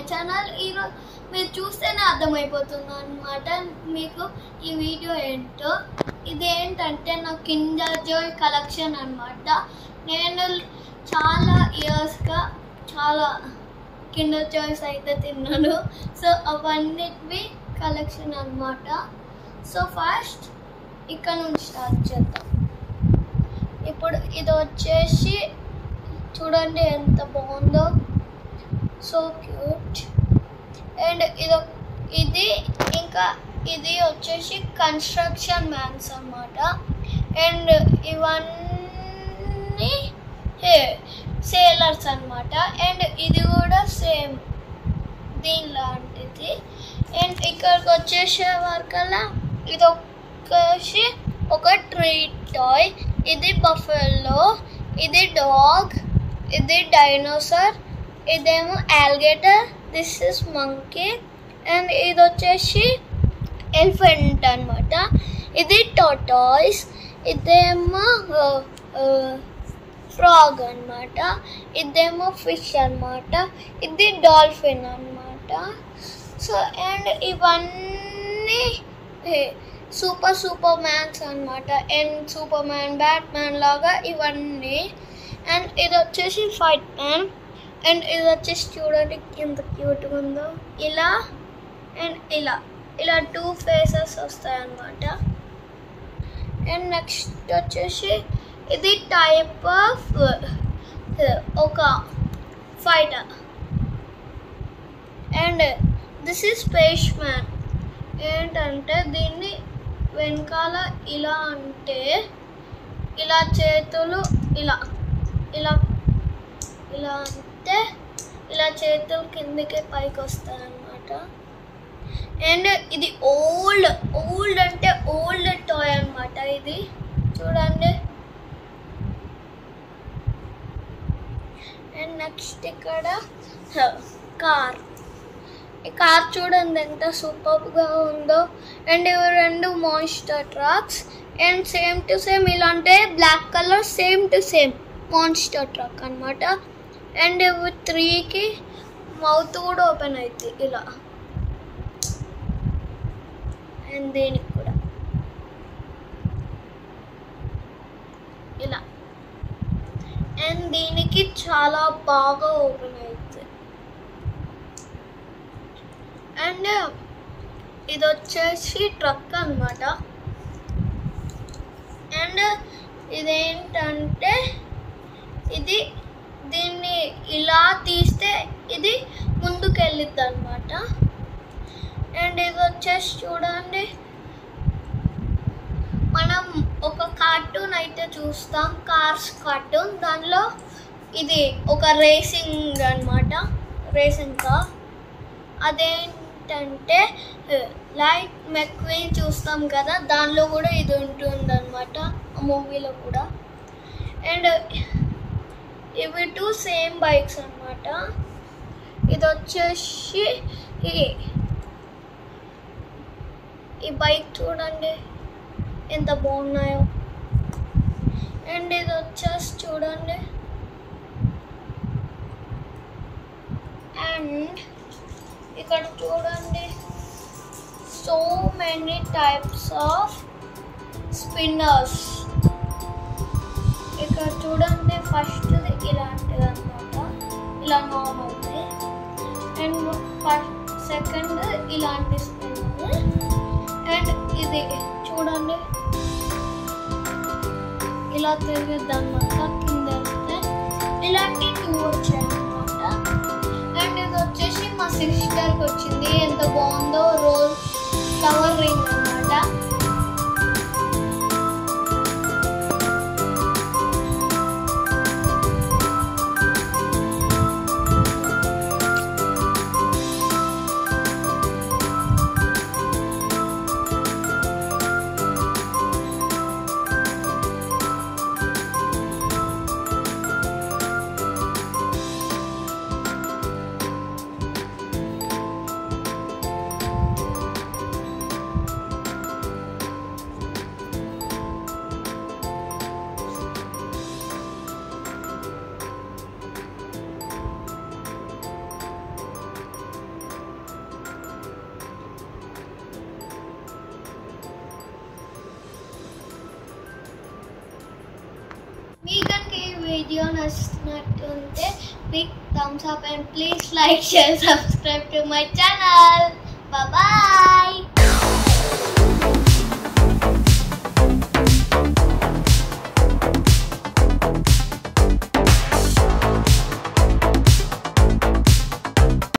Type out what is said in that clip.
channel ఈరోజు మీరు చూస్తేనే అర్థమైపోతుంది అనమాట మీకు ఈ వీడియో ఏంటో ఇదేంటంటే నా కిండర్ జాయ్ కలెక్షన్ అనమాట నేను చాలా ఇయర్స్గా చాలా కిండర్ జాయ్స్ అయితే తిన్నాను సో అవన్నిటివి కలెక్షన్ అనమాట సో ఫస్ట్ ఇక్కడ నుంచి స్టార్ట్ చేద్దాం ఇప్పుడు ఇది వచ్చేసి చూడండి ఎంత బాగుందో సో క్యూట్ అండ్ ఇది ఇది ఇంకా ఇది వచ్చేసి కన్స్ట్రక్షన్ మ్యాన్స్ అన్నమాట అండ్ ఇవన్నీ సేలర్స్ అన్నమాట అండ్ ఇది కూడా సేమ్ దీని లాంటిది అండ్ ఇక్కడికి వచ్చేసే వరకల్లా ఇది వచ్చేసి ఒక ట్రీ టాయ్ ఇది బఫెల్లో ఇది డాగ్ ఇది డైనోసార్ ఇదేమో alligator this is monkey and ఇది వచ్చేసి ఎలిఫెంట్ అనమాట ఇది టోటాయిస్ ఇదేమో ఫ్రాగ్ అన్నమాట ఇదేమో ఫిష్ అన్నమాట ఇది డాల్ఫిన్ అన్నమాట సో అండ్ ఇవన్నీ సూపర్ సూపర్ మ్యాన్స్ అన్నమాట and superman batman లాగా ఇవన్నీ అండ్ ఇది వచ్చేసి ఫైట్ మ్యాన్ అండ్ ఇది వచ్చేసి చూడండి ఎంత క్యూట్గా ఉందో ఇలా అండ్ ఇలా ఇలా టూ ఫేసెస్ వస్తాయి అన్నమాట అండ్ నెక్స్ట్ వచ్చేసి ఇది టైప్ ఆఫ్ ఒక fighter and this is space man ఏంటంటే దీన్ని వెనకాల ఇలా అంటే ఇలా చేతులు ఇలా ఇలా ఇలా అంటే ఇలా చేతులు కిందకి పైకి వస్తాయి అన్నమాట అండ్ ఇది ఓల్డ్ ఓల్డ్ అంటే ఓల్డ్ టాయ్ అన్నమాట ఇది చూడండి అండ్ నెక్స్ట్ ఇక్కడ కార్ ఈ కార్ చూడండి ఎంత సూపర్గా ఉందో అండ్ ఇవి రెండు monster trucks and same to same ఇలాంటి black colour same to same monster truck అనమాట అండ్ ఇవి త్రీకి మౌత్ కూడా ఓపెన్ అవుతుంది ఇలా అండ్ దీనికి కూడా ఇలా అండ్ దీనికి చాలా బాగా ఓపెన్ అవుతుంది అండ్ ఇది వచ్చేసి ట్రక్ అనమాట అండ్ ఇదేంటంటే ఇది దీన్ని ఇలా తీస్తే ఇది ముందుకు వెళ్ళిద్ది అనమాట అండ్ ఇది వచ్చేసి చూడండి మనం ఒక కార్టూన్ అయితే చూస్తాం కార్స్ కార్టూన్ దానిలో ఇది ఒక రేసింగ్ అన్నమాట రేసింగ్ కార్ అదేంటంటే లైక్ మెక్వీన్ చూస్తాం కదా దానిలో కూడా ఇది ఉంటుంది అనమాట ఆ మూవీలో కూడా అండ్ ఇవి టూ సేమ్ బైక్స్ అనమాట ఇది వచ్చేసి ఈ- ఈ బైక్ చూడండి ఎంత బాగున్నాయో అండ్ ఇది వచ్చేసి చూడండి అండ్ ఇక్కడ చూడండి so many types of spinners ఇక్కడ చూడండి ఫస్ట్ ఇలాంటిది అనమాట ఇలా నార్మల్ది అండ్ ఫస్ట్ సెకండ్ ఇలాంటి స్పిన్నర్ అండ్ ఇది చూడండి ఇలా తిరిగిద్ది అనమాట కింద వెళ్తే ఇలాంటి టూ వచ్చాయి అనమాట అండ్ ఇది వచ్చేసి మా సిస్టర్కి వచ్చింది ఎంత బాగుందో రోజ్ ఫ్లవర్ రింగ్ అనమాట వీడియో నచ్చినట్టుంటే big thumbs up and please like share subscribe to my channel bye